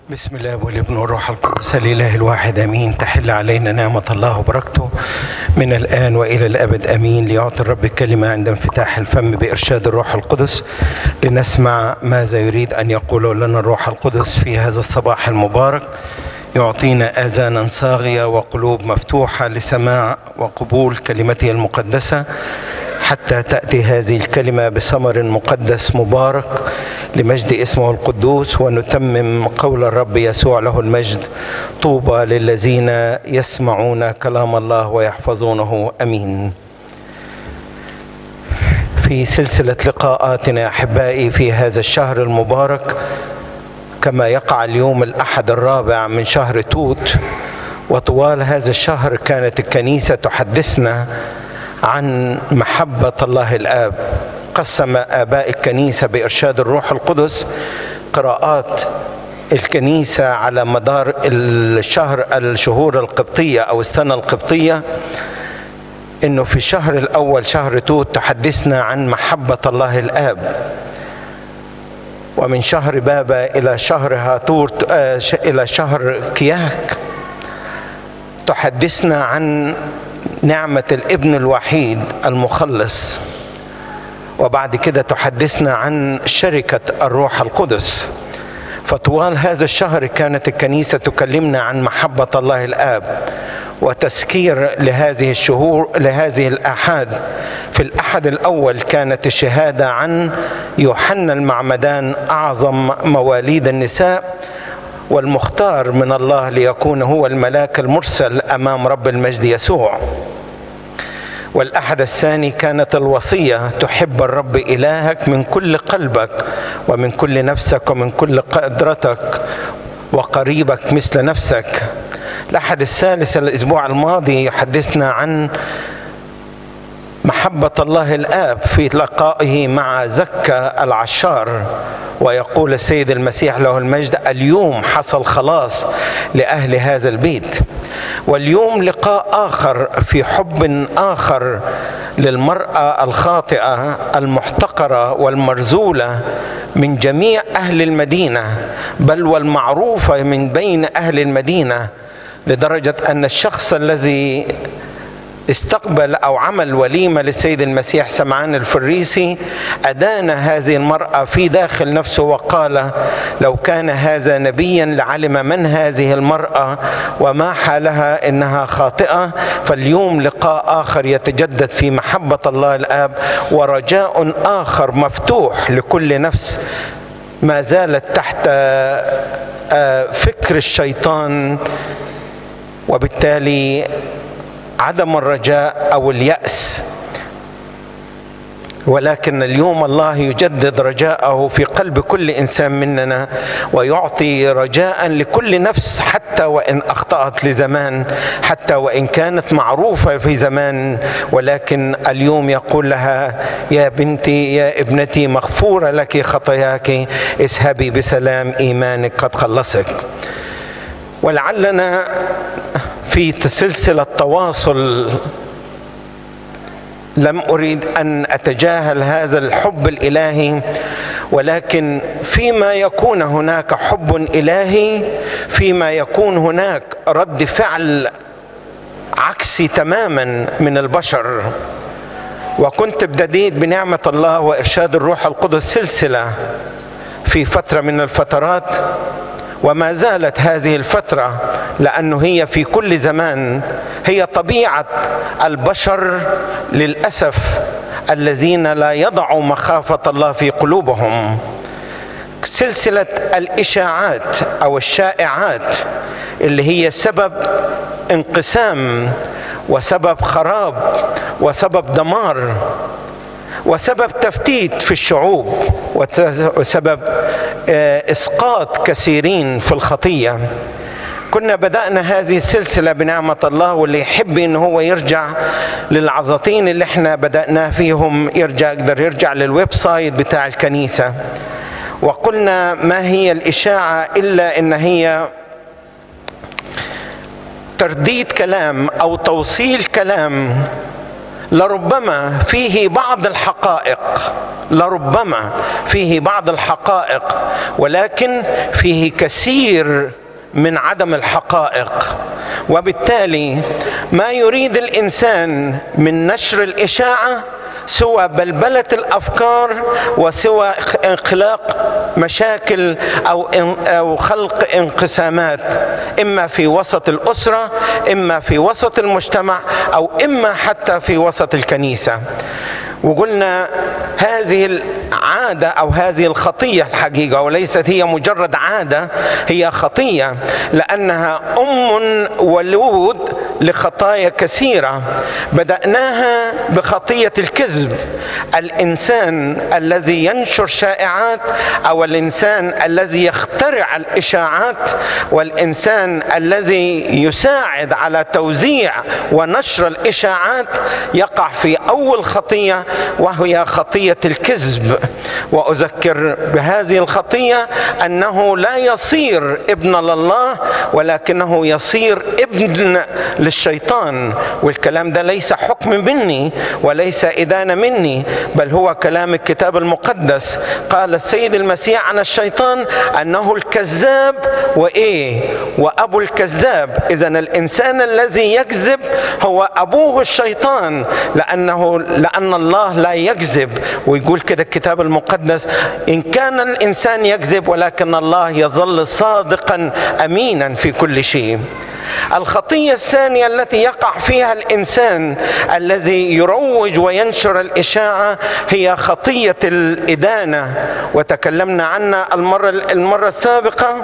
بسم الله والابن والروح القدس الاله الواحد امين تحل علينا نعمه الله وبركته من الان والى الابد امين ليعطي الرب الكلمه عند انفتاح الفم بارشاد الروح القدس لنسمع ماذا يريد ان يقوله لنا الروح القدس في هذا الصباح المبارك يعطينا اذانا صاغيه وقلوب مفتوحه لسماع وقبول كلمته المقدسه حتى تاتي هذه الكلمه بثمر مقدس مبارك لمجد اسمه القدوس ونتمم قول الرب يسوع له المجد طوبى للذين يسمعون كلام الله ويحفظونه امين في سلسله لقاءاتنا احبائي في هذا الشهر المبارك كما يقع اليوم الاحد الرابع من شهر توت وطوال هذا الشهر كانت الكنيسه تحدثنا عن محبه الله الاب قسم اباء الكنيسه بارشاد الروح القدس قراءات الكنيسه على مدار الشهر الشهور القبطيه او السنه القبطيه انه في الشهر الاول شهر توت تحدثنا عن محبه الله الاب ومن شهر بابا الى شهر هاتور الى شهر كياك تحدثنا عن نعمه الابن الوحيد المخلص وبعد كده تحدثنا عن شركه الروح القدس فطوال هذا الشهر كانت الكنيسه تكلمنا عن محبه الله الاب وتسكير لهذه الشهور لهذه الاحاد في الاحد الاول كانت الشهاده عن يوحنا المعمدان اعظم مواليد النساء والمختار من الله ليكون هو الملاك المرسل امام رب المجد يسوع والاحد الثاني كانت الوصيه تحب الرب الهك من كل قلبك ومن كل نفسك ومن كل قدرتك وقريبك مثل نفسك الاحد الثالث الاسبوع الماضي يحدثنا عن محبة الله الآب في لقائه مع زكا العشار ويقول السيد المسيح له المجد اليوم حصل خلاص لأهل هذا البيت واليوم لقاء آخر في حب آخر للمرأة الخاطئة المحتقرة والمرزولة من جميع أهل المدينة بل والمعروفة من بين أهل المدينة لدرجة أن الشخص الذي استقبل او عمل وليمه للسيد المسيح سمعان الفريسي ادان هذه المراه في داخل نفسه وقال لو كان هذا نبيا لعلم من هذه المراه وما حالها انها خاطئه فاليوم لقاء اخر يتجدد في محبه الله الاب ورجاء اخر مفتوح لكل نفس ما زالت تحت فكر الشيطان وبالتالي عدم الرجاء او الياس ولكن اليوم الله يجدد رجاءه في قلب كل انسان مننا ويعطي رجاء لكل نفس حتى وان اخطات لزمان حتى وان كانت معروفه في زمان ولكن اليوم يقول لها يا بنتي يا ابنتي مغفوره لك خطاياك اذهبي بسلام ايمانك قد خلصك ولعلنا في سلسله تواصل لم اريد ان اتجاهل هذا الحب الالهي ولكن فيما يكون هناك حب الهي فيما يكون هناك رد فعل عكسي تماما من البشر وكنت ابتديت بنعمه الله وارشاد الروح القدس سلسله في فتره من الفترات وما زالت هذه الفترة لأنه هي في كل زمان هي طبيعة البشر للأسف الذين لا يضعوا مخافة الله في قلوبهم سلسلة الإشاعات أو الشائعات اللي هي سبب انقسام وسبب خراب وسبب دمار وسبب تفتيت في الشعوب وسبب اسقاط كثيرين في الخطيه كنا بدأنا هذه السلسلة بنعمة الله واللي يحب ان هو يرجع للعظتين اللي احنا بدأنا فيهم يرجع يقدر يرجع للويب سايت بتاع الكنيسة وقلنا ما هي الإشاعة إلا إن هي ترديد كلام أو توصيل كلام لربما فيه بعض الحقائق لربما فيه بعض الحقائق ولكن فيه كثير من عدم الحقائق وبالتالي ما يريد الانسان من نشر الاشاعه سوى بلبله الافكار وسوى انخلاق مشاكل او او خلق انقسامات اما في وسط الاسره اما في وسط المجتمع او اما حتى في وسط الكنيسه وقلنا هذه العادة أو هذه الخطية الحقيقة وليست هي مجرد عادة هي خطية لأنها أم ولود لخطايا كثيرة بدأناها بخطية الكذب الإنسان الذي ينشر شائعات أو الإنسان الذي يخترع الإشاعات والإنسان الذي يساعد على توزيع ونشر الإشاعات يقع في أول خطية وهي خطيه الكذب واذكر بهذه الخطيه انه لا يصير ابن لله ولكنه يصير ابن للشيطان والكلام ده ليس حكم مني وليس ادانه مني بل هو كلام الكتاب المقدس قال السيد المسيح عن الشيطان انه الكذاب وايه وابو الكذاب اذا الانسان الذي يكذب هو ابوه الشيطان لانه لان الله لا يكذب ويقول كده الكتاب المقدس ان كان الانسان يكذب ولكن الله يظل صادقا امينا في كل شيء الخطيه الثانيه التي يقع فيها الانسان الذي يروج وينشر الاشاعه هي خطيه الادانه وتكلمنا عنها المره المره السابقه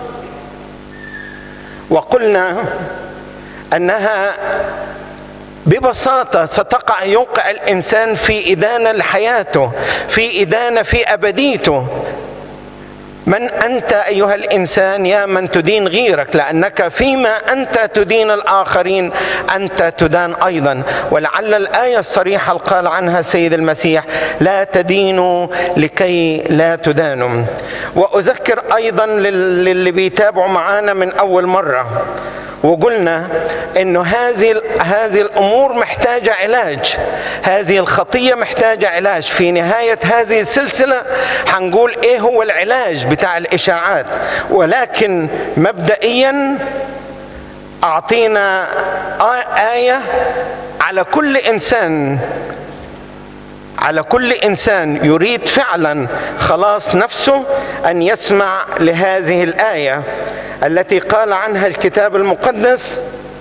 وقلنا انها ببساطة ستقع يوقع الإنسان في إدانة لحياته في إدانة في أبديته من أنت أيها الإنسان يا من تدين غيرك لأنك فيما أنت تدين الآخرين أنت تدان أيضا ولعل الآية الصريحة قال عنها السيد المسيح لا تدينوا لكي لا تدانوا وأذكر أيضا للي بيتابعوا معانا من أول مرة وقلنا انه هذه هذه الامور محتاجه علاج هذه الخطيه محتاجه علاج في نهايه هذه السلسله حنقول ايه هو العلاج بتاع الاشاعات ولكن مبدئيا اعطينا ايه على كل انسان على كل انسان يريد فعلا خلاص نفسه ان يسمع لهذه الايه التي قال عنها الكتاب المقدس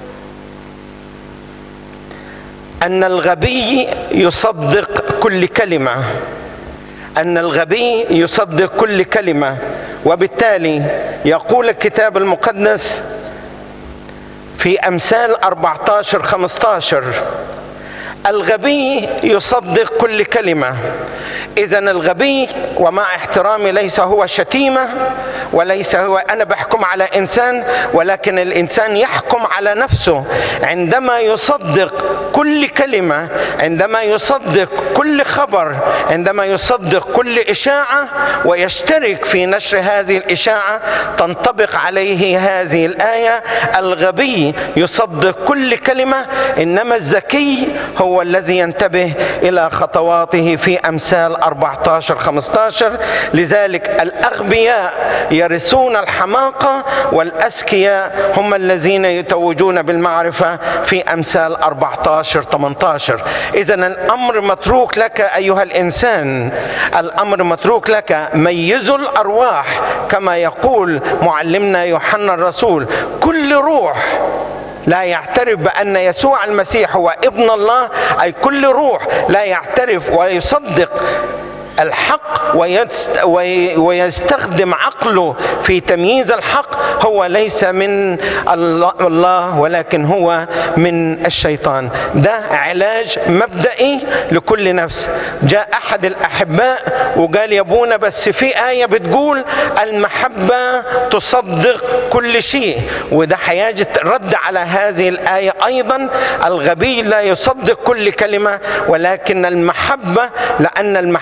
ان الغبي يصدق كل كلمه ان الغبي يصدق كل كلمه وبالتالي يقول الكتاب المقدس في امثال 14 15 الغبي يصدق كل كلمه اذا الغبي ومع احترامي ليس هو شتيمه وليس هو انا بحكم على انسان ولكن الانسان يحكم على نفسه عندما يصدق كل كلمه عندما يصدق كل خبر عندما يصدق كل اشاعه ويشترك في نشر هذه الاشاعه تنطبق عليه هذه الايه الغبي يصدق كل كلمه انما الذكي هو الذي ينتبه الى خطواته في امثال 14 15 لذلك الاغبياء يرثون الحماقه والاذكياء هم الذين يتوجون بالمعرفه في امثال 14 18 اذا الامر متروك لك ايها الانسان الامر متروك لك ميزوا الارواح كما يقول معلمنا يوحنا الرسول كل روح لا يعترف بأن يسوع المسيح هو ابن الله أي كل روح لا يعترف ويصدق الحق ويستخدم عقله في تمييز الحق هو ليس من الله ولكن هو من الشيطان ده علاج مبدئي لكل نفس جاء احد الاحباء وقال يا ابونا بس في ايه بتقول المحبه تصدق كل شيء وده حياجه رد على هذه الايه ايضا الغبي لا يصدق كل كلمه ولكن المحبه لان المحبه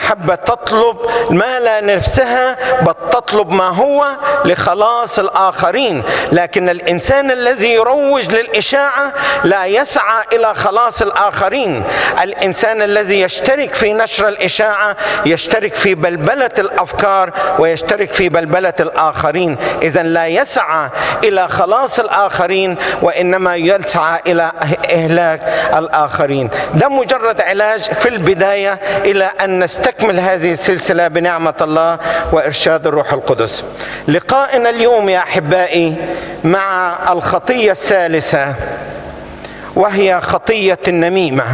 فتطلب ما لا نفسها بل تطلب ما هو لخلاص الآخرين لكن الإنسان الذي يروج للإشاعة لا يسعى إلى خلاص الآخرين الإنسان الذي يشترك في نشر الإشاعة يشترك في بلبلة الأفكار ويشترك في بلبلة الآخرين إذا لا يسعى إلى خلاص الآخرين وإنما يسعى إلى إهلاك الآخرين ده مجرد علاج في البداية إلى أن نستكمل هذه السلسلة بنعمة الله وإرشاد الروح القدس لقائنا اليوم يا أحبائي مع الخطية الثالثة وهي خطية النميمة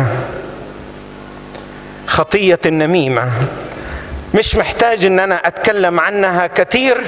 خطية النميمة مش محتاج ان انا اتكلم عنها كثير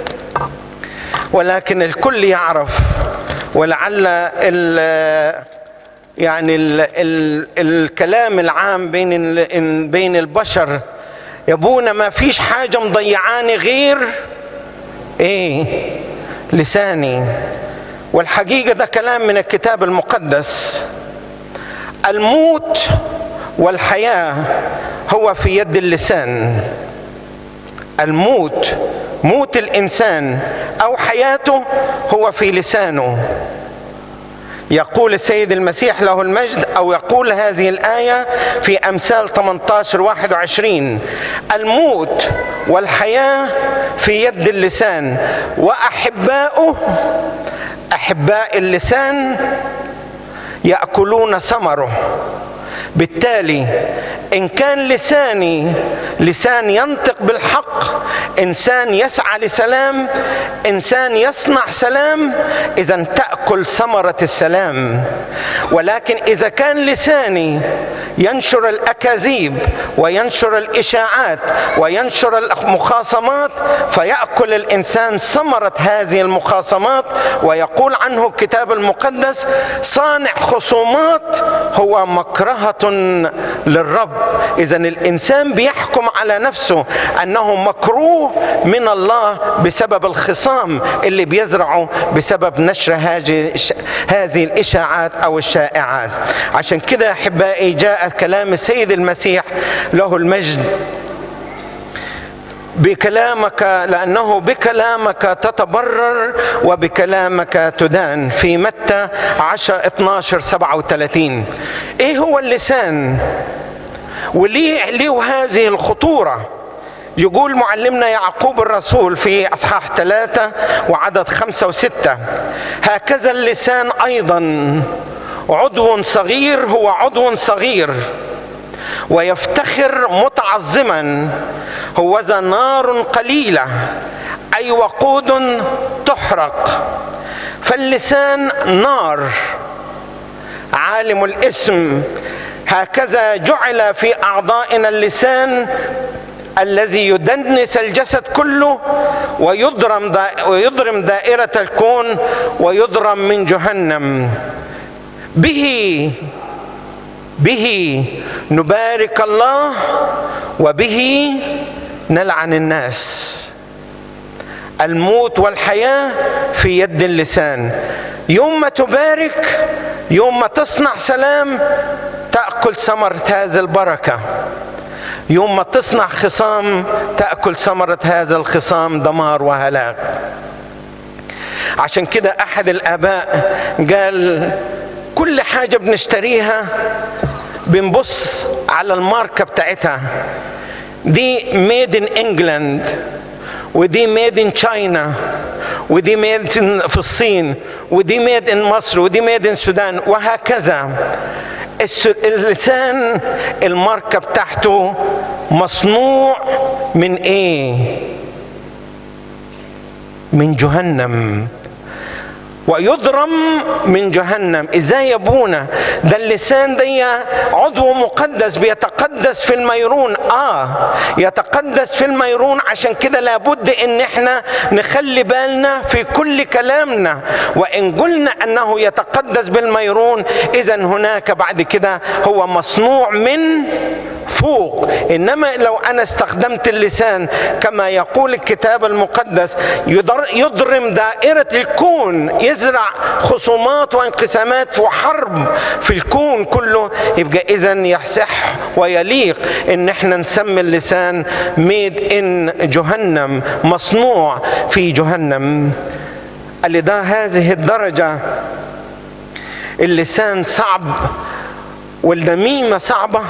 ولكن الكل يعرف ولعل ال يعني ال ال الكلام العام بين بين البشر يبونا ما فيش حاجة مضيعاني غير ايه لساني والحقيقة ده كلام من الكتاب المقدس الموت والحياة هو في يد اللسان الموت موت الإنسان أو حياته هو في لسانه يقول السيد المسيح له المجد أو يقول هذه الآية في أمثال 18 21 الموت والحياة في يد اللسان وأحباؤه أحباء اللسان يأكلون ثمره بالتالي ان كان لساني لسان ينطق بالحق انسان يسعى لسلام انسان يصنع سلام اذا تاكل ثمره السلام ولكن اذا كان لساني ينشر الاكاذيب وينشر الاشاعات وينشر المخاصمات فياكل الانسان ثمره هذه المخاصمات ويقول عنه الكتاب المقدس صانع خصومات هو مكرهه للرب اذا الانسان بيحكم على نفسه انه مكروه من الله بسبب الخصام اللي بيزرعه بسبب نشر هذه هذه الاشاعات او الشائعات عشان كده احبائي جاء كلام السيد المسيح له المجد بكلامك لأنه بكلامك تتبرر وبكلامك تدان في متى 10 12 37 إيه هو اللسان وليه ليه هذه الخطورة يقول معلمنا يعقوب الرسول في أصحاح ثلاثة وعدد خمسة وستة هكذا اللسان أيضا عضو صغير هو عضو صغير ويفتخر متعظما هو ذا نار قليلة أي وقود تحرق فاللسان نار عالم الاسم هكذا جعل في أعضائنا اللسان الذي يدنس الجسد كله ويضرم ويضرم دائرة الكون ويضرم من جهنم به به نبارك الله وبه نلعن الناس الموت والحياة في يد اللسان يوم ما تبارك يوم ما تصنع سلام تأكل ثمرة هذه البركة يوم ما تصنع خصام تأكل ثمرة هذا الخصام دمار وهلاك عشان كده أحد الآباء قال كل حاجة بنشتريها بنبص على الماركة بتاعتها دي ميد ان انجلاند ودي ميد ان تشاينا ودي ميد في الصين ودي ميد ان مصر ودي ميد ان السودان وهكذا اللسان الماركة بتاعته مصنوع من ايه من جهنم ويضرم من جهنم ازاي يا ابونا ده اللسان دي عضو مقدس بيتقدس في الميرون اه يتقدس في الميرون عشان كده لابد ان احنا نخلي بالنا في كل كلامنا وان قلنا انه يتقدس بالميرون اذا هناك بعد كده هو مصنوع من فوق انما لو انا استخدمت اللسان كما يقول الكتاب المقدس يضرم دائره الكون يزرع خصومات وانقسامات وحرب في الكون كله يبقى اذا يصح ويليق ان احنا نسمي اللسان ميد ان جهنم مصنوع في جهنم لده هذه الدرجه اللسان صعب والنميمه صعبه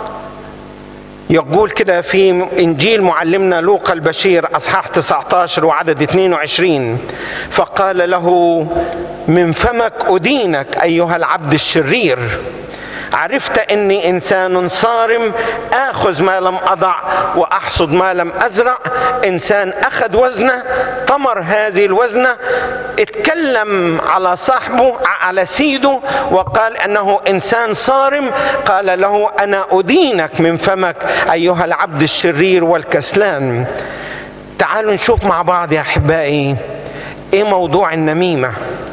يقول كده في انجيل معلمنا لوقا البشير اصحاح 19 وعدد 22 فقال له من فمك ادينك ايها العبد الشرير عرفت اني انسان صارم اخذ ما لم اضع واحصد ما لم ازرع انسان اخذ وزنه طمر هذه الوزنه اتكلم على صاحبه على سيده وقال انه انسان صارم قال له انا ادينك من فمك ايها العبد الشرير والكسلان تعالوا نشوف مع بعض يا احبائي ايه موضوع النميمه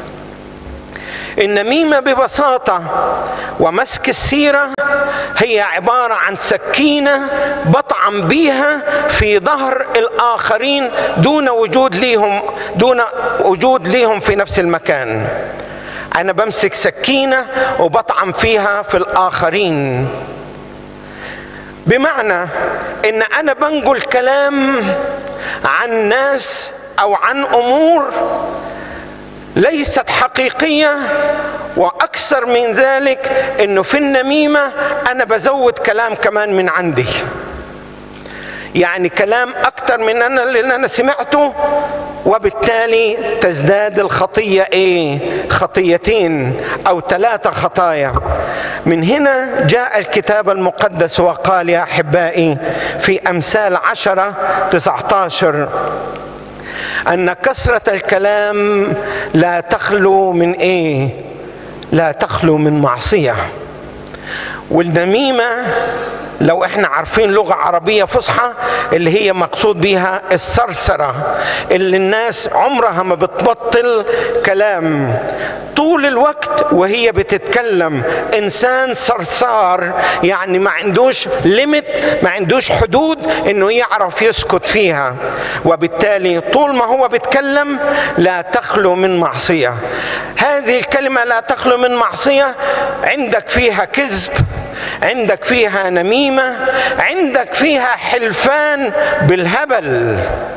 النميمه ببساطه ومسك السيره هي عباره عن سكينه بطعم بيها في ظهر الاخرين دون وجود ليهم دون وجود ليهم في نفس المكان انا بمسك سكينه وبطعم فيها في الاخرين بمعنى ان انا بنقل كلام عن ناس او عن امور ليست حقيقيه واكثر من ذلك انه في النميمه انا بزود كلام كمان من عندي يعني كلام اكثر من انا اللي انا سمعته وبالتالي تزداد الخطيه ايه خطيتين او ثلاثه خطايا من هنا جاء الكتاب المقدس وقال يا احبائي في امثال عشره تسعه عشر ان كثره الكلام لا تخلو من ايه لا تخلو من معصيه والنميمه لو احنا عارفين لغه عربيه فصحى اللي هي مقصود بيها الثرثره اللي الناس عمرها ما بتبطل كلام طول الوقت وهي بتتكلم انسان صرصار يعني ما عندوش ليميت ما عندوش حدود انه يعرف يسكت فيها وبالتالي طول ما هو بيتكلم لا تخلو من معصيه هذه الكلمه لا تخلو من معصيه عندك فيها كذب عندك فيها نميمه عندك فيها حلفان بالهبل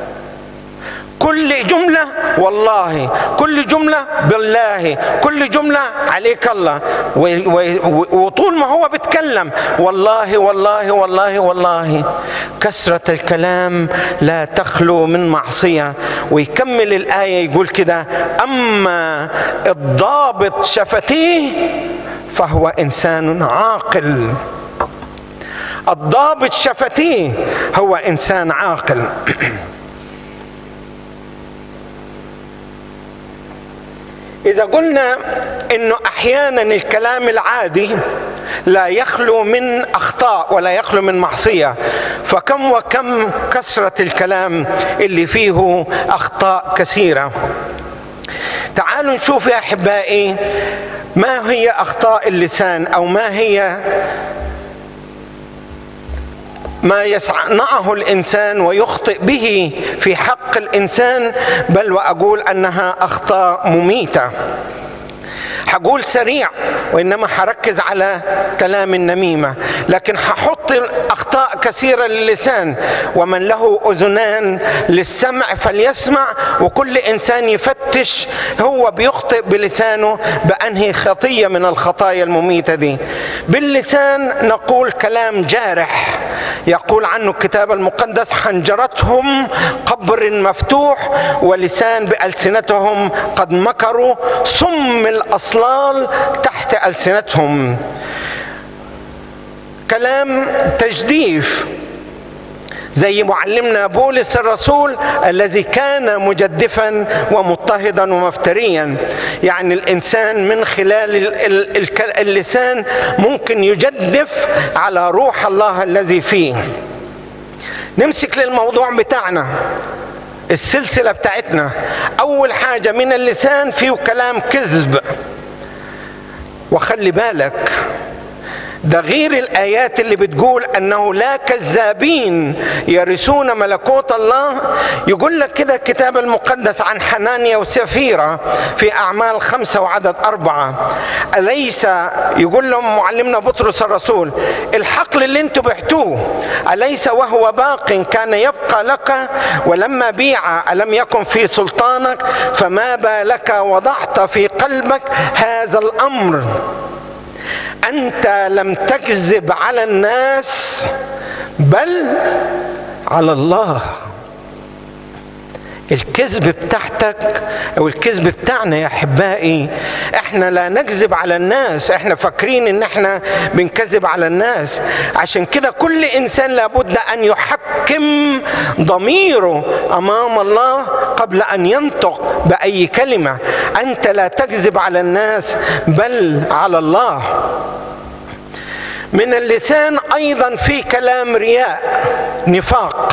كل جملة والله كل جملة بالله كل جملة عليك الله وطول ما هو بيتكلم والله والله والله والله كثرة الكلام لا تخلو من معصية ويكمل الآية يقول كده أما الضابط شفتيه فهو انسان عاقل الضابط شفتيه هو انسان عاقل اذا قلنا انه احيانا الكلام العادي لا يخلو من اخطاء ولا يخلو من معصيه فكم وكم كثره الكلام اللي فيه اخطاء كثيره تعالوا نشوف يا احبائي ما هي اخطاء اللسان او ما هي ما يصنعه الانسان ويخطئ به في حق الانسان بل واقول انها اخطاء مميته حقول سريع وانما حركز على كلام النميمه لكن ححط اخطاء كثيره للسان ومن له اذنان للسمع فليسمع وكل انسان يفتش هو بيخطئ بلسانه بانهي خطيه من الخطايا المميته دي باللسان نقول كلام جارح يقول عنه الكتاب المقدس حنجرتهم قبر مفتوح ولسان بألسنتهم قد مكروا صم الأصلال تحت ألسنتهم كلام تجديف زي معلمنا بولس الرسول الذي كان مجدفا ومضطهدا ومفتريا يعني الانسان من خلال اللسان ممكن يجدف على روح الله الذي فيه نمسك للموضوع بتاعنا السلسله بتاعتنا اول حاجه من اللسان فيه كلام كذب وخلي بالك ده غير الآيات اللي بتقول أنه لا كذابين يرثون ملكوت الله يقول لك كده الكتاب المقدس عن حنانيا وسفيرة في أعمال خمسة وعدد أربعة أليس يقول لهم معلمنا بطرس الرسول الحقل اللي انتم بعتوه أليس وهو باق كان يبقى لك ولما بيع ألم يكن في سلطانك فما بالك وضعت في قلبك هذا الأمر انت لم تكذب على الناس بل على الله الكذب بتاعتك او الكذب بتاعنا يا احبائي احنا لا نكذب على الناس احنا فاكرين ان احنا بنكذب على الناس عشان كده كل انسان لابد ان يحكم ضميره امام الله قبل ان ينطق باي كلمه انت لا تكذب على الناس بل على الله من اللسان ايضا في كلام رياء نفاق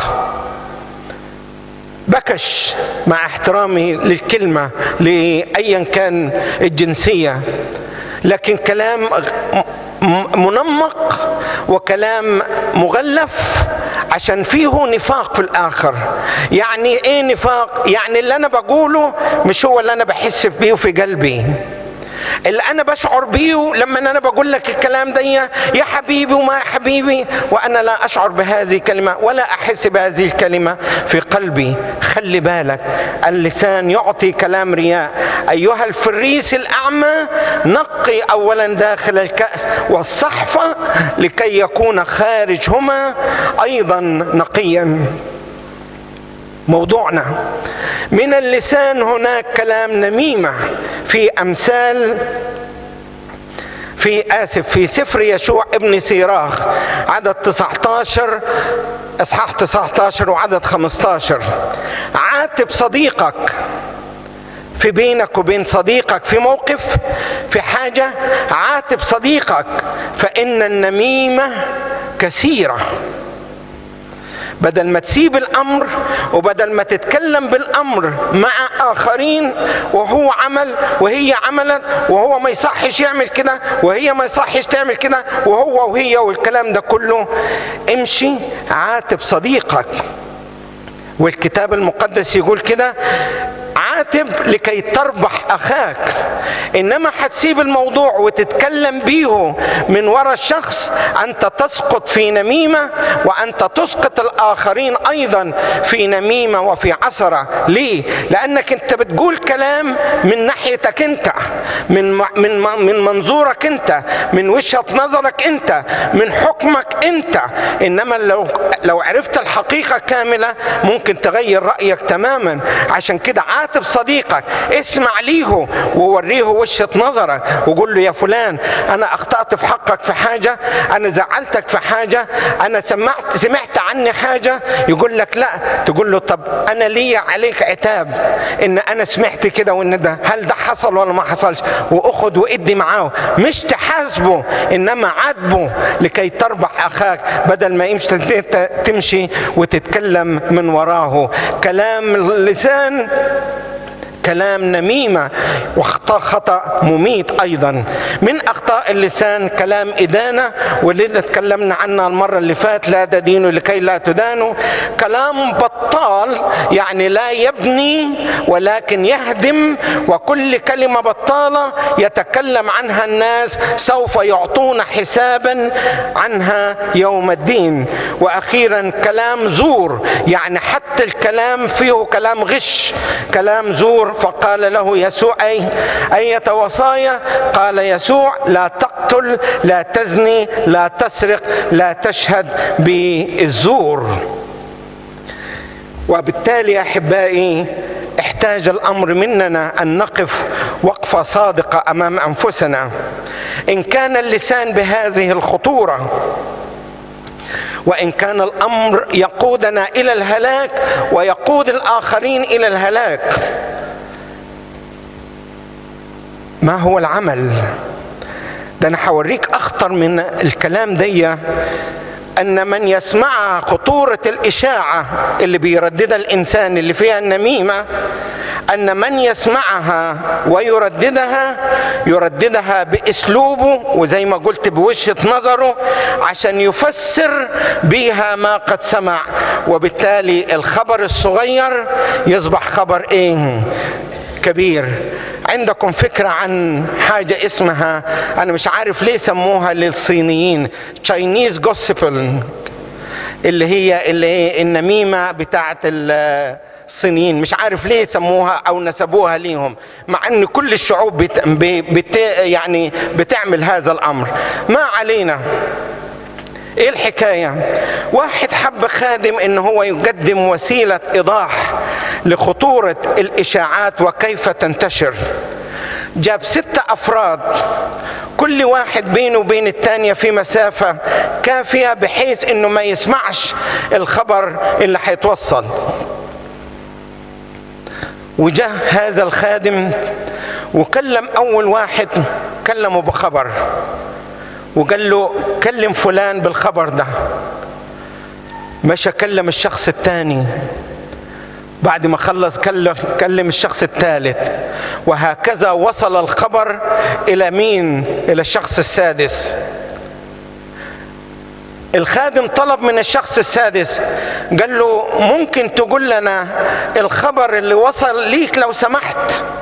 بكش مع احترامي للكلمه لايا كان الجنسيه لكن كلام منمق وكلام مغلف عشان فيه نفاق في الاخر يعني ايه نفاق يعني اللي انا بقوله مش هو اللي انا بحس بيه في قلبي اللي انا بشعر بيه لما انا بقول لك الكلام ده يا حبيبي وما يا حبيبي وانا لا اشعر بهذه الكلمه ولا احس بهذه الكلمه في قلبي خلي بالك اللسان يعطي كلام رياء ايها الفريس الاعمى نقي اولا داخل الكاس والصحفه لكي يكون خارجهما ايضا نقيا موضوعنا من اللسان هناك كلام نميمه في امثال في اسف في سفر يشوع ابن سيراخ عدد 19 اصحاح 19 وعدد 15 عاتب صديقك في بينك وبين صديقك في موقف في حاجه عاتب صديقك فان النميمه كثيره بدل ما تسيب الامر وبدل ما تتكلم بالامر مع اخرين وهو عمل وهي عملت وهو ما يصحش يعمل كده وهي ما يصحش تعمل كده وهو وهي والكلام ده كله امشي عاتب صديقك والكتاب المقدس يقول كده عاتب لكي تربح اخاك انما هتسيب الموضوع وتتكلم بيه من وراء الشخص انت تسقط في نميمه وانت تسقط الاخرين ايضا في نميمه وفي عثره ليه لانك انت بتقول كلام من ناحيتك انت من من من منظورك انت من وجهه نظرك انت من حكمك انت انما لو لو عرفت الحقيقه كامله ممكن تغير رايك تماما عشان كده عاتب صديقك اسمع ليه ووريه وجهة نظرك وقول له يا فلان أنا أخطأت في حقك في حاجة أنا زعلتك في حاجة أنا سمعت سمعت عني حاجة يقول لك لا تقول له طب أنا لي عليك عتاب إن أنا سمعت كده وإن ده هل ده حصل ولا ما حصلش وأخد وإدي معاه مش تحاسبه إنما عاتبه لكي تربح أخاك بدل ما يمشي تمشي وتتكلم من وراه كلام اللسان كلام نميمة واخطاء خطأ مميت أيضا من أخطاء اللسان كلام إدانة واللي تكلمنا عنها المرة اللي فات لا تدينوا لكي لا تدانوا كلام بطال يعني لا يبني ولكن يهدم وكل كلمة بطالة يتكلم عنها الناس سوف يعطون حسابا عنها يوم الدين وأخيرا كلام زور يعني حتى الكلام فيه كلام غش كلام زور فقال له يسوع أي أية وصايا قال يسوع لا تقتل لا تزني لا تسرق لا تشهد بالزور وبالتالي يا أحبائي احتاج الامر مننا ان نقف وقفه صادقه امام انفسنا ان كان اللسان بهذه الخطوره وان كان الامر يقودنا الى الهلاك ويقود الاخرين الى الهلاك ما هو العمل ده انا هوريك اخطر من الكلام دي ان من يسمعها خطوره الاشاعه اللي بيرددها الانسان اللي فيها النميمه ان من يسمعها ويرددها يرددها باسلوبه وزي ما قلت بوجهه نظره عشان يفسر بها ما قد سمع وبالتالي الخبر الصغير يصبح خبر ايه كبير عندكم فكرة عن حاجة اسمها أنا مش عارف ليه سموها للصينيين Chinese Gospel اللي هي اللي هي النميمة بتاعت الصينيين مش عارف ليه سموها أو نسبوها ليهم مع أن كل الشعوب بت بت يعني بتعمل هذا الأمر ما علينا ايه الحكايه واحد حب خادم ان هو يقدم وسيله ايضاح لخطوره الاشاعات وكيف تنتشر جاب ستة أفراد كل واحد بينه وبين الثانية في مسافة كافية بحيث إنه ما يسمعش الخبر اللي هيتوصل وجاء هذا الخادم وكلم أول واحد كلمه بخبر وقال له كلم فلان بالخبر ده مشى كلم الشخص الثاني بعد ما خلص كلم, كلم الشخص الثالث وهكذا وصل الخبر الى مين الى الشخص السادس الخادم طلب من الشخص السادس قال له ممكن تقول لنا الخبر اللي وصل ليك لو سمحت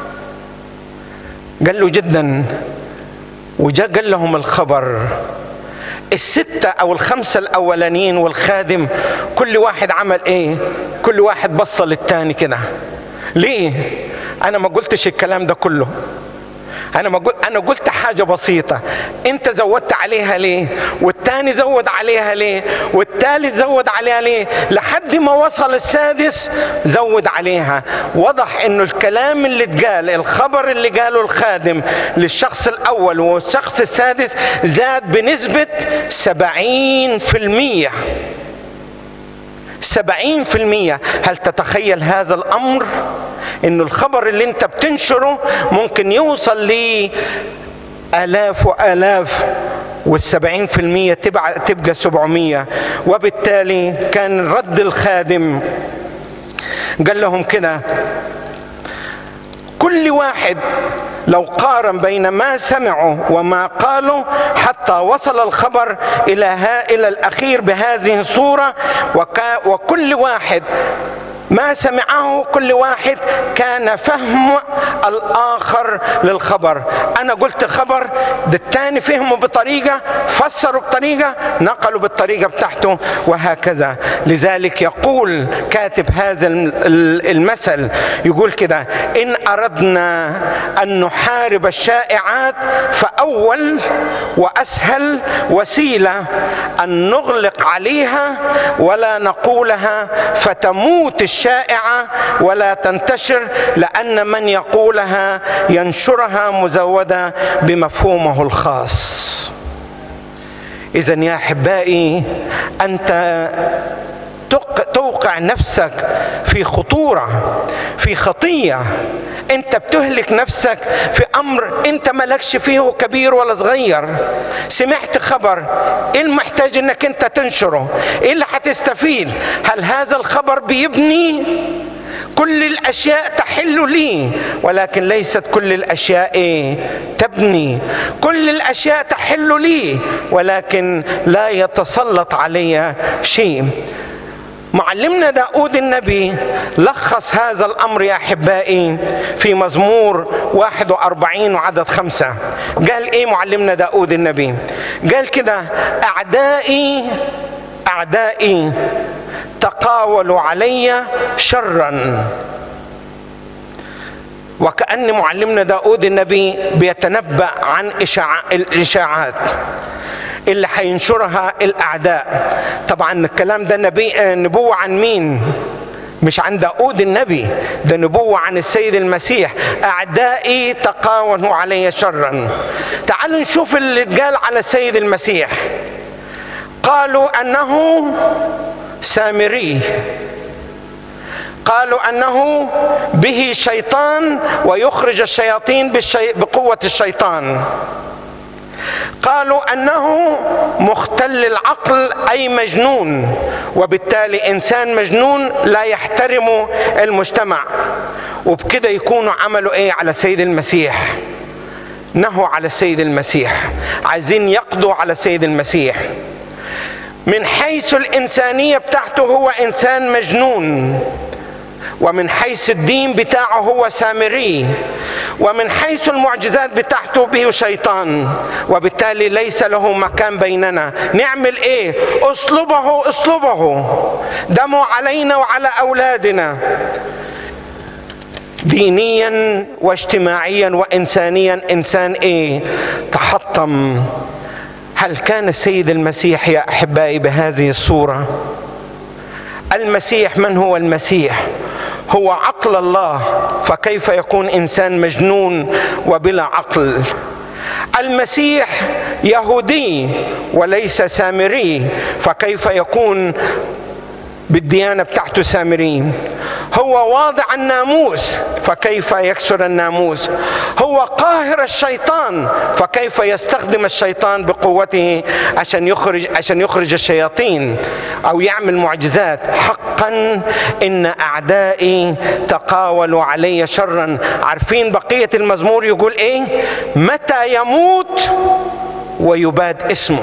قال له جدا وجاء قال لهم الخبر الستة أو الخمسة الأولانيين والخادم كل واحد عمل إيه؟ كل واحد بص للتاني كده ليه؟ أنا ما قلتش الكلام ده كله انا ما قلت انا قلت حاجه بسيطه انت زودت عليها ليه والتاني زود عليها ليه والتالت زود عليها ليه لحد ما وصل السادس زود عليها وضح انه الكلام اللي اتقال الخبر اللي قاله الخادم للشخص الاول والشخص السادس زاد بنسبه سبعين في المية سبعين في المية هل تتخيل هذا الأمر إنه الخبر اللي أنت بتنشره ممكن يوصل لي آلاف وآلاف والسبعين في المية تبقى, تبقى سبعمية وبالتالي كان رد الخادم قال لهم كده كل واحد لو قارن بين ما سمعوا وما قالوا حتى وصل الخبر الى ها الى الاخير بهذه الصوره وكا وكل واحد ما سمعه كل واحد كان فهم الاخر للخبر انا قلت خبر ده الثاني فهمه بطريقه فسروا بطريقه نقلوا بالطريقه بتاعته وهكذا لذلك يقول كاتب هذا المثل يقول كده ان اردنا ان نحارب الشائعات فاول واسهل وسيله ان نغلق عليها ولا نقولها فتموت الشائعه ولا تنتشر لان من يقولها ينشرها مزوده بمفهومه الخاص اذا يا احبائي انت توقع نفسك في خطوره في خطيه انت بتهلك نفسك في امر انت مالكش فيه كبير ولا صغير سمعت خبر ايه المحتاج انك انت تنشره ايه اللي هتستفيد هل هذا الخبر بيبني كل الاشياء تحل لي ولكن ليست كل الاشياء ايه تبني كل الاشياء تحل لي ولكن لا يتسلط علي شيء معلمنا داود النبي لخص هذا الأمر يا أحبائي في مزمور 41 وعدد خمسة قال إيه معلمنا داود النبي قال كده أعدائي أعدائي تقاولوا علي شرا وكأن معلمنا داود النبي بيتنبأ عن إشاع الإشاعات اللي هينشرها الاعداء طبعا الكلام ده نبي نبوه عن مين مش عن داود النبي ده نبوة عن السيد المسيح أعدائي تقاونوا علي شرا تعالوا نشوف اللي اتقال على السيد المسيح قالوا أنه سامري قالوا أنه به شيطان ويخرج الشياطين بقوة الشيطان قالوا انه مختل العقل اي مجنون وبالتالي انسان مجنون لا يحترم المجتمع وبكده يكونوا عملوا ايه على سيد المسيح نهوا على السيد المسيح عايزين يقضوا على السيد المسيح من حيث الإنسانية بتاعته هو إنسان مجنون ومن حيث الدين بتاعه هو سامري ومن حيث المعجزات بتاعته به شيطان وبالتالي ليس له مكان بيننا نعمل ايه اصلبه اصلبه دمه علينا وعلى اولادنا دينيا واجتماعيا وانسانيا انسان ايه تحطم هل كان السيد المسيح يا احبائي بهذه الصوره المسيح من هو المسيح هو عقل الله فكيف يكون انسان مجنون وبلا عقل المسيح يهودي وليس سامري فكيف يكون بالديانه بتاعته سامرين هو واضع الناموس فكيف يكسر الناموس هو قاهر الشيطان فكيف يستخدم الشيطان بقوته عشان يخرج عشان يخرج الشياطين او يعمل معجزات حقا ان اعدائي تقاولوا علي شرا عارفين بقيه المزمور يقول ايه متى يموت ويباد اسمه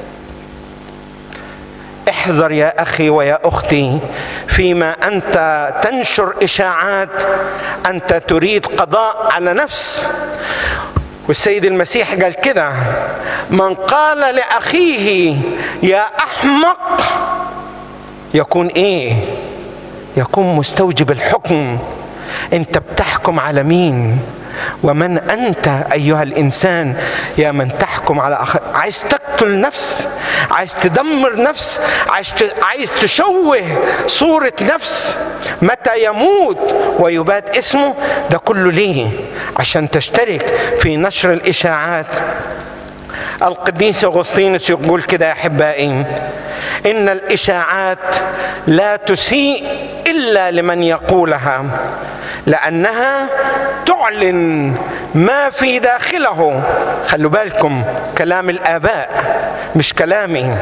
احذر يا اخي ويا اختي فيما انت تنشر اشاعات انت تريد قضاء على نفس والسيد المسيح قال كده من قال لاخيه يا احمق يكون ايه يكون مستوجب الحكم انت بتحكم على مين ومن انت ايها الانسان يا من تحكم على اخر عايز تقتل نفس عايز تدمر نفس عايز عايز تشوه صوره نفس متى يموت ويباد اسمه ده كله ليه عشان تشترك في نشر الاشاعات القديس اغسطينوس يقول كده يا احبائي ان الاشاعات لا تسيء الا لمن يقولها لانها تعلن ما في داخله خلوا بالكم كلام الاباء مش كلامي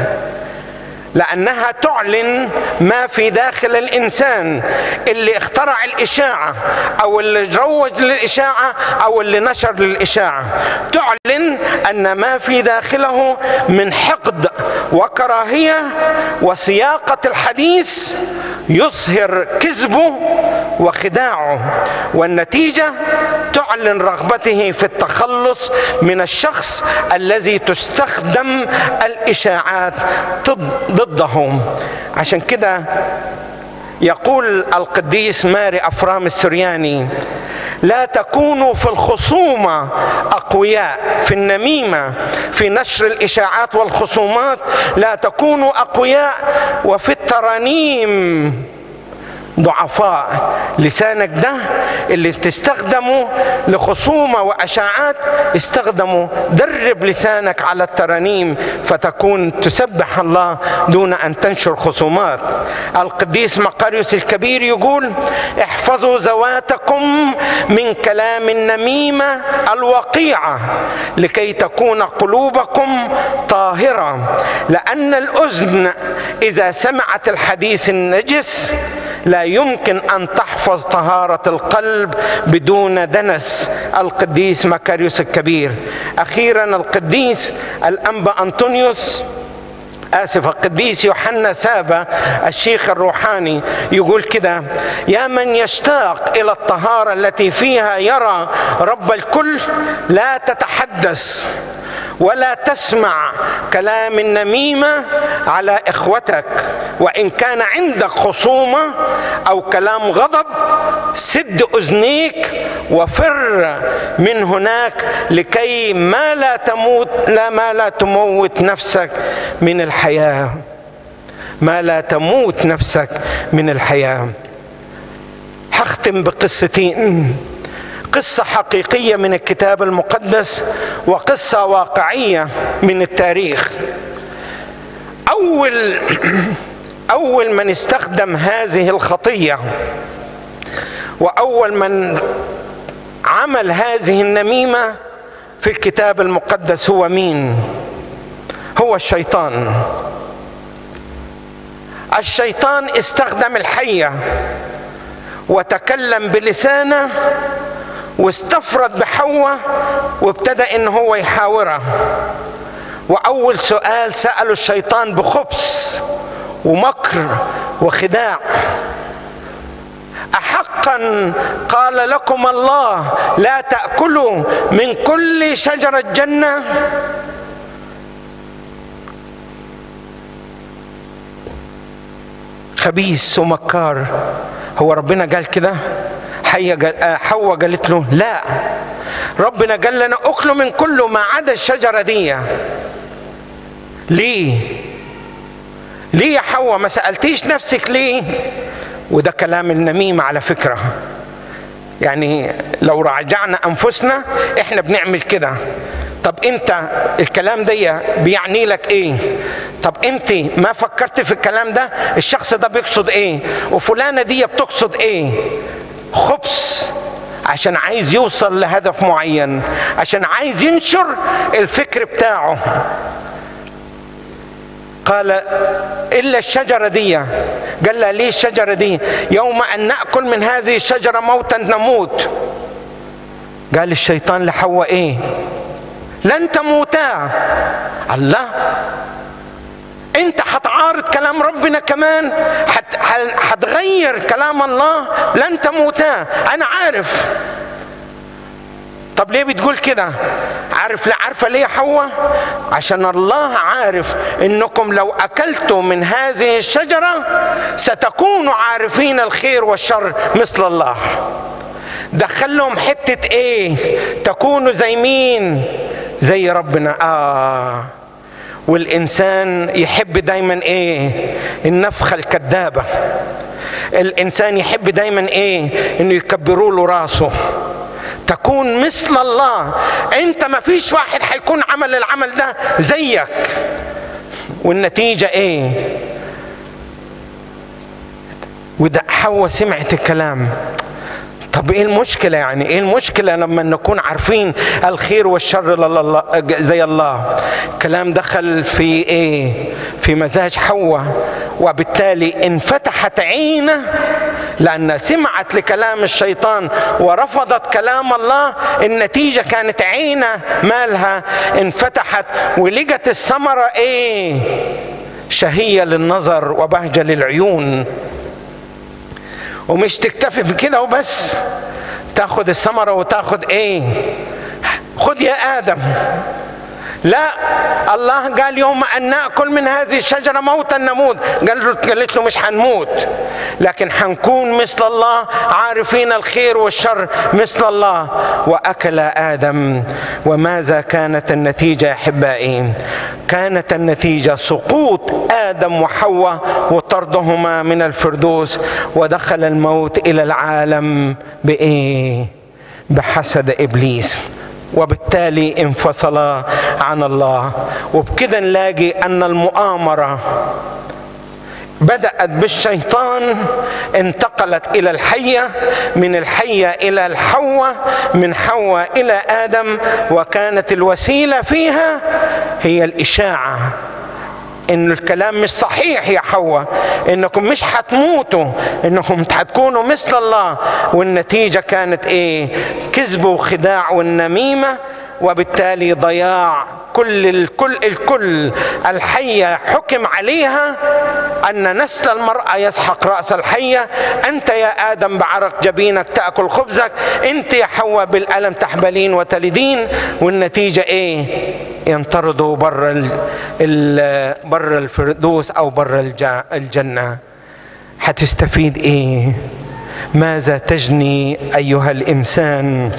لانها تعلن ما في داخل الانسان اللي اخترع الاشاعه او اللي روج للاشاعه او اللي نشر للاشاعه تعلن ان ما في داخله من حقد وكراهيه وسياقه الحديث يظهر كذبه وخداعه والنتيجه تعلن رغبته في التخلص من الشخص الذي تستخدم الاشاعات ضدهم عشان كده يقول القديس ماري افرام السرياني لا تكونوا في الخصومه اقوياء في النميمه في نشر الاشاعات والخصومات لا تكونوا اقوياء وفي الترانيم ضعفاء لسانك ده اللي بتستخدمه لخصومة وأشاعات استخدمه درب لسانك على الترانيم فتكون تسبح الله دون أن تنشر خصومات القديس مقاريوس الكبير يقول احفظوا ذواتكم من كلام النميمة الوقيعة لكي تكون قلوبكم طاهرة لأن الأذن إذا سمعت الحديث النجس لا يمكن ان تحفظ طهاره القلب بدون دنس القديس مكاريوس الكبير اخيرا القديس الانبا انطونيوس آسف القديس يوحنا سابا الشيخ الروحاني يقول كده يا من يشتاق إلى الطهارة التي فيها يرى رب الكل لا تتحدث ولا تسمع كلام النميمة على إخوتك وإن كان عندك خصومة أو كلام غضب سد أذنيك وفر من هناك لكي ما لا تموت لا ما لا تموت نفسك من الحياة ما لا تموت نفسك من الحياة هختم بقصتين قصة حقيقية من الكتاب المقدس وقصة واقعية من التاريخ أول أول من استخدم هذه الخطية وأول من عمل هذه النميمة في الكتاب المقدس هو مين هو الشيطان الشيطان استخدم الحيه وتكلم بلسانه واستفرد بحواء وابتدى ان هو يحاورها واول سؤال ساله الشيطان بخبث ومكر وخداع احقا قال لكم الله لا تاكلوا من كل شجره جنه خبيث ومكار هو ربنا قال كده حية قال حواء قالت له لا ربنا قال لنا اكلوا من كله ما عدا الشجرة دي ليه ليه يا حواء ما سألتيش نفسك ليه وده كلام النميمة على فكرة يعني لو راجعنا أنفسنا إحنا بنعمل كده طب انت الكلام ده بيعني لك ايه طب انت ما فكرت في الكلام ده الشخص ده بيقصد ايه وفلانة دي بتقصد ايه خبث عشان عايز يوصل لهدف معين عشان عايز ينشر الفكر بتاعه قال إلا الشجرة دي قال لها ليه الشجرة دي يوم أن نأكل من هذه الشجرة موتا نموت قال الشيطان لحواء إيه لن تموتا الله انت هتعارض كلام ربنا كمان هتغير كلام الله لن تموتا انا عارف طب ليه بتقول كده عارف لا عارفه ليه حواء عشان الله عارف انكم لو اكلتوا من هذه الشجره ستكونوا عارفين الخير والشر مثل الله دخلهم حته ايه تكونوا زي مين زي ربنا اه والانسان يحب دايما ايه النفخه الكذابه الانسان يحب دايما ايه انه يكبروا له راسه تكون مثل الله انت ما فيش واحد هيكون عمل العمل ده زيك والنتيجه ايه وده حواء سمعت الكلام طب ايه المشكلة يعني ايه المشكلة لما نكون عارفين الخير والشر لله زي الله كلام دخل في ايه في مزاج حواء وبالتالي انفتحت عينه لأن سمعت لكلام الشيطان ورفضت كلام الله النتيجة كانت عينه مالها انفتحت ولقت الثمرة ايه شهية للنظر وبهجة للعيون ومش تكتفي بكده وبس تاخد الثمرة وتاخد ايه خد يا آدم لا الله قال يوم ان ناكل من هذه الشجره موتا نموت قال له قالت له مش هنموت لكن حنكون مثل الله عارفين الخير والشر مثل الله واكل ادم وماذا كانت النتيجه يا احبائي كانت النتيجه سقوط ادم وحواء وطردهما من الفردوس ودخل الموت الى العالم بايه بحسد ابليس وبالتالي انفصل عن الله وبكده نلاقي ان المؤامره بدات بالشيطان انتقلت الى الحيه من الحيه الى الحواء من حواء الى ادم وكانت الوسيله فيها هي الاشاعه ان الكلام مش صحيح يا حواء انكم مش هتموتوا انكم هتكونوا مثل الله والنتيجه كانت ايه كذب وخداع والنميمه وبالتالي ضياع كل الكل الكل الحية حكم عليها أن نسل المرأة يسحق رأس الحية أنت يا آدم بعرق جبينك تأكل خبزك أنت يا حواء بالألم تحبلين وتلدين والنتيجة إيه ينطردوا بر ال بر الفردوس أو بر الجنة هتستفيد إيه ماذا تجني أيها الإنسان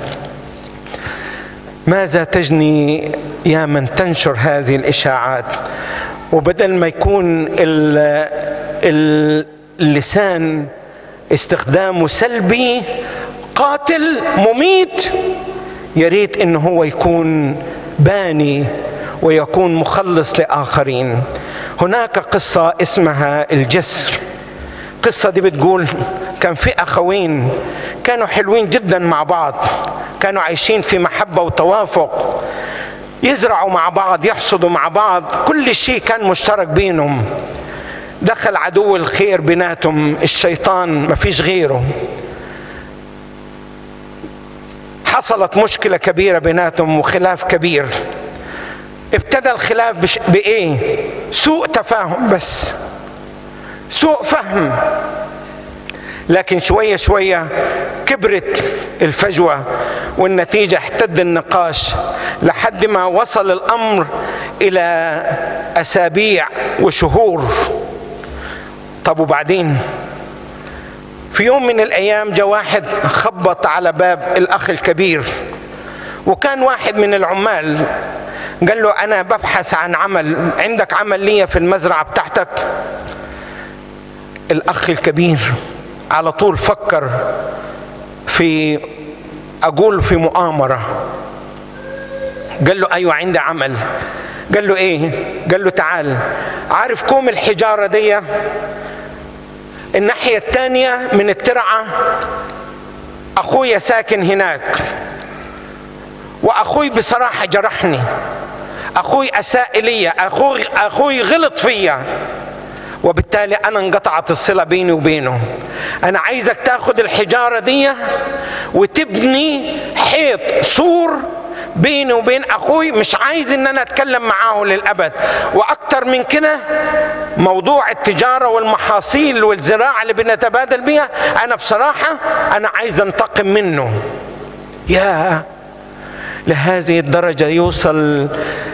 ماذا تجني يا من تنشر هذه الاشاعات وبدل ما يكون اللسان استخدامه سلبي قاتل مميت يا ريت ان هو يكون باني ويكون مخلص لاخرين هناك قصه اسمها الجسر القصه دي بتقول كان في اخوين كانوا حلوين جدا مع بعض كانوا عايشين في محبه وتوافق يزرعوا مع بعض يحصدوا مع بعض كل شيء كان مشترك بينهم دخل عدو الخير بيناتهم الشيطان ما فيش غيره حصلت مشكلة كبيرة بيناتهم وخلاف كبير ابتدى الخلاف بش... بإيه سوء تفاهم بس سوء فهم لكن شوية شوية كبرت الفجوة والنتيجة احتد النقاش لحد ما وصل الأمر إلى أسابيع وشهور طب وبعدين في يوم من الأيام جاء واحد خبط على باب الأخ الكبير وكان واحد من العمال قال له أنا ببحث عن عمل عندك عمل لي في المزرعة بتاعتك الأخ الكبير على طول فكر في أقول في مؤامرة قال له أيوة عندي عمل قال له إيه قال له تعال عارف كوم الحجارة دي الناحية الثانية من الترعة أخويا ساكن هناك وأخوي بصراحة جرحني أخوي أساء لي أخوي, أخوي غلط فيا وبالتالي انا انقطعت الصله بيني وبينه انا عايزك تاخد الحجاره دي وتبني حيط سور بيني وبين اخوي مش عايز ان انا اتكلم معاه للابد واكتر من كده موضوع التجاره والمحاصيل والزراعه اللي بنتبادل بيها انا بصراحه انا عايز انتقم منه يا لهذه الدرجه يوصل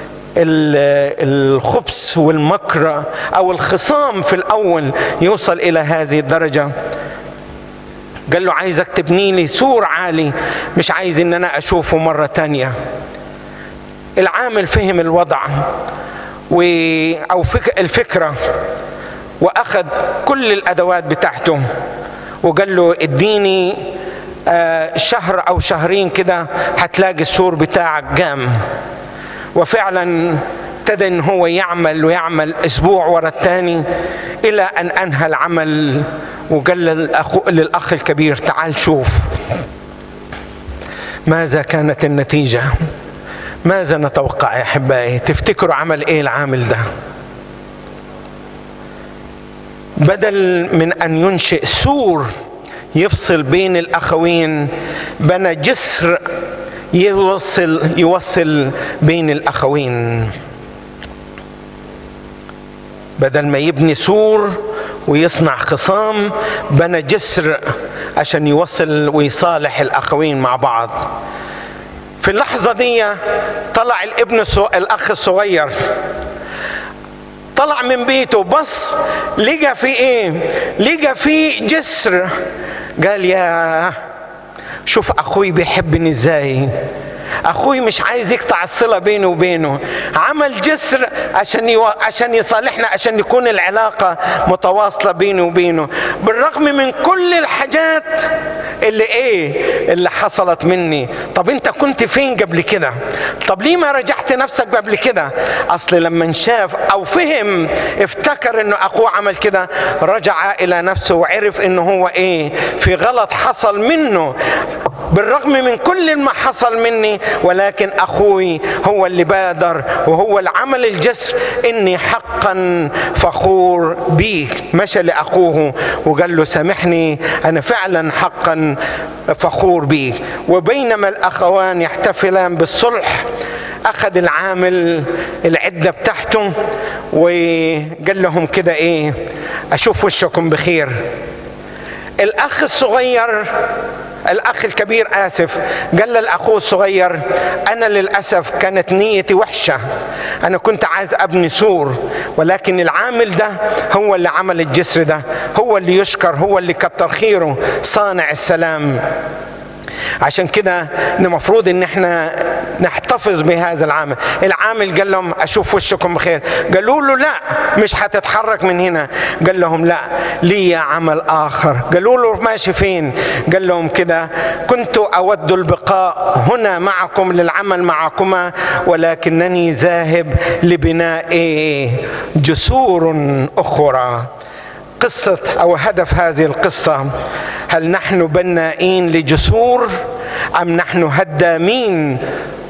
الخبث والمكر او الخصام في الاول يوصل الى هذه الدرجه قال له عايزك تبني لي سور عالي مش عايز ان انا اشوفه مره تانية العامل فهم الوضع و او فك... الفكره واخذ كل الادوات بتاعته وقال له اديني آه شهر او شهرين كده هتلاقي السور بتاعك قام وفعلا ابتدى ان هو يعمل ويعمل اسبوع ورا الثاني الى ان انهى العمل وقال للأخ, للاخ الكبير تعال شوف ماذا كانت النتيجه ماذا نتوقع يا احبائي تفتكروا عمل ايه العامل ده بدل من ان ينشئ سور يفصل بين الاخوين بنى جسر يوصل يوصل بين الاخوين بدل ما يبني سور ويصنع خصام بنى جسر عشان يوصل ويصالح الاخوين مع بعض في اللحظة دي طلع الابن الأخ الصغير طلع من بيته بص لقى في ايه لقى في جسر قال يا شوف اخوي بيحبني ازاي اخوي مش عايز يقطع الصله بيني وبينه عمل جسر عشان يو... عشان يصالحنا عشان يكون العلاقه متواصله بيني وبينه بالرغم من كل الحاجات اللي ايه اللي حصلت مني طب انت كنت فين قبل كده طب ليه ما رجعت نفسك قبل كده اصل لما شاف او فهم افتكر انه اخوه عمل كده رجع الى نفسه وعرف انه هو ايه في غلط حصل منه بالرغم من كل ما حصل مني ولكن اخوي هو اللي بادر وهو العمل الجسر اني حقا فخور بيك مشى لاخوه وقال له سامحني انا فعلا حقا فخور بيك وبينما الاخوان يحتفلان بالصلح اخذ العامل العده بتاعته وقال لهم كده ايه اشوف وشكم بخير الاخ الصغير الاخ الكبير اسف قال للاخوه الصغير انا للاسف كانت نيتي وحشه انا كنت عايز ابني سور ولكن العامل ده هو اللي عمل الجسر ده هو اللي يشكر هو اللي كتر خيره صانع السلام عشان كده المفروض ان احنا نحتفظ بهذا العامل العامل قال لهم اشوف وشكم بخير قالوا له لا مش هتتحرك من هنا قال لهم لا لي عمل اخر قالوا له ماشي فين قال لهم كده كنت اود البقاء هنا معكم للعمل معكما ولكنني ذاهب لبناء جسور اخرى قصة أو هدف هذه القصة هل نحن بنائين لجسور أم نحن هدامين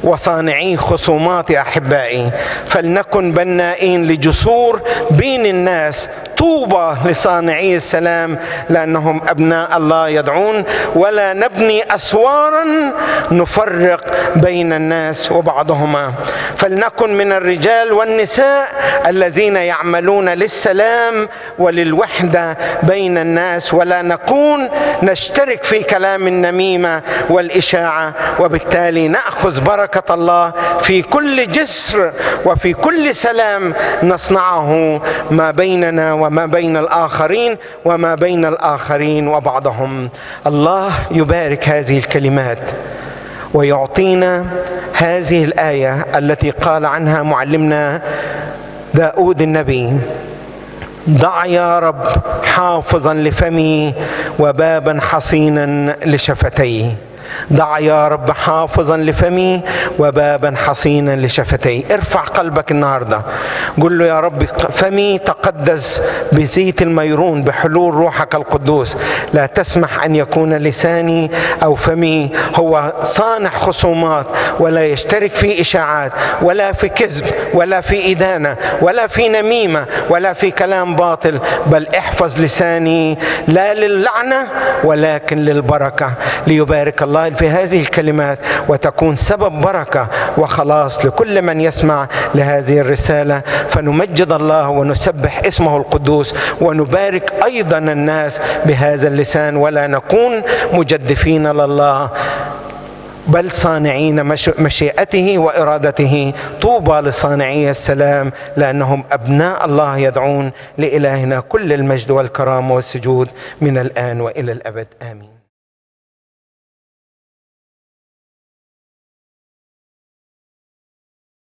وصانعي خصومات احبائي فلنكن بنائين لجسور بين الناس طوبى لصانعي السلام لانهم ابناء الله يدعون ولا نبني اسوارا نفرق بين الناس وبعضهما فلنكن من الرجال والنساء الذين يعملون للسلام وللوحده بين الناس ولا نكون نشترك في كلام النميمه والاشاعه وبالتالي ناخذ بركه الله في كل جسر وفي كل سلام نصنعه ما بيننا وما بين الاخرين وما بين الاخرين وبعضهم الله يبارك هذه الكلمات ويعطينا هذه الايه التي قال عنها معلمنا داود النبي ضع يا رب حافظا لفمي وبابا حصينا لشفتي ضع يا رب حافظا لفمي وبابا حصينا لشفتي ارفع قلبك النهارده قل له يا رب فمي تقدس بزيت الميرون بحلول روحك القدوس لا تسمح ان يكون لساني او فمي هو صانع خصومات ولا يشترك في اشاعات ولا في كذب ولا في ادانه ولا في نميمه ولا في كلام باطل بل احفظ لساني لا للعنه ولكن للبركه ليبارك الله في هذه الكلمات وتكون سبب بركه وخلاص لكل من يسمع لهذه الرساله فنمجد الله ونسبح اسمه القدوس ونبارك ايضا الناس بهذا اللسان ولا نكون مجدفين لله بل صانعين مشيئته وارادته طوبى لصانعي السلام لانهم ابناء الله يدعون لالهنا كل المجد والكرامه والسجود من الان والى الابد امين